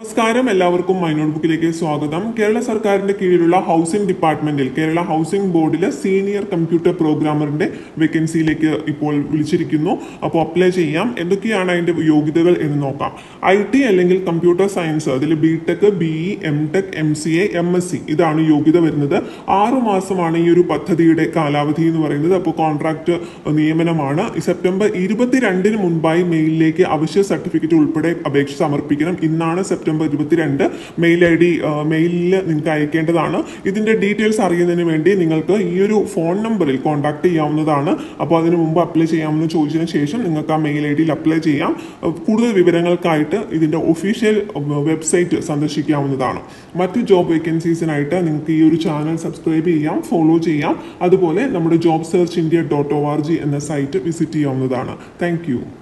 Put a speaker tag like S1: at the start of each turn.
S1: നമസ്കാരം എല്ലാവർക്കും മൈ നോട്ട്ബുക്കിലേക്ക് സ്വാഗതം കേരള സർക്കാരിന്റെ കീഴിലുള്ള ഹൗസിംഗ് ഡിപ്പാർട്ട്മെന്റിൽ കേരള ഹൗസിംഗ് ബോർഡിലെ സീനിയർ കമ്പ്യൂട്ടർ പ്രോഗ്രാമറിന്റെ വേക്കൻസിയിലേക്ക് ഇപ്പോൾ വിളിച്ചിരിക്കുന്നു അപ്പോൾ അപ്ലൈ ചെയ്യാം എന്തൊക്കെയാണ് അതിന്റെ യോഗ്യതകൾ എന്ന് നോക്കാം ഐ ടി അല്ലെങ്കിൽ കമ്പ്യൂട്ടർ സയൻസ് അതിൽ B tech B E M tech M C A M S C ഇതാണ് യോഗ്യത വരുന്നത് ആറു മാസമാണ് ഈ ഒരു പദ്ധതിയുടെ കാലാവധി എന്ന് പറയുന്നത് അപ്പോൾ കോൺട്രാക്ട് നിയമനമാണ് ഈ സെപ്റ്റംബർ ഇരുപത്തിരണ്ടിന് മുൻപായി മെയിലിലേക്ക് അവശ്യ സർട്ടിഫിക്കറ്റ് ഉൾപ്പെടെ അപേക്ഷ സമർപ്പിക്കണം ഇന്നാണ് സെപ്റ്റംബർ ഇരുപത്തിരണ്ട് മെയിൽ ഐ ഡി മെയിലിൽ നിങ്ങൾക്ക് അയക്കേണ്ടതാണ് ഇതിന്റെ ഡീറ്റെയിൽസ് അറിയുന്നതിന് വേണ്ടി നിങ്ങൾക്ക് ഈ ഒരു ഫോൺ നമ്പറിൽ കോൺടാക്ട് ചെയ്യാവുന്നതാണ് അപ്പോൾ അതിന് മുമ്പ് അപ്ലൈ ചെയ്യാമെന്ന് ചോദിച്ചതിന് ശേഷം നിങ്ങൾക്ക് ആ മെയിൽ ഐ ഡിയിൽ അപ്ലൈ ചെയ്യാം അഹ് കൂടുതൽ വിവരങ്ങൾക്കായിട്ട് ഇതിന്റെ ഒഫീഷ്യൽ വെബ്സൈറ്റ് സന്ദർശിക്കാവുന്നതാണ് മറ്റ് ജോബ് വേക്കൻസീസിനായിട്ട് നിങ്ങൾക്ക് ഈ ഒരു ചാനൽ സബ്സ്ക്രൈബ് ചെയ്യാം ഫോളോ ചെയ്യാം അതുപോലെ നമ്മുടെ job search India dot O R G എന്ന സൈറ്റ് വിസിറ്റ് ചെയ്യാവുന്നതാണ് താങ്ക്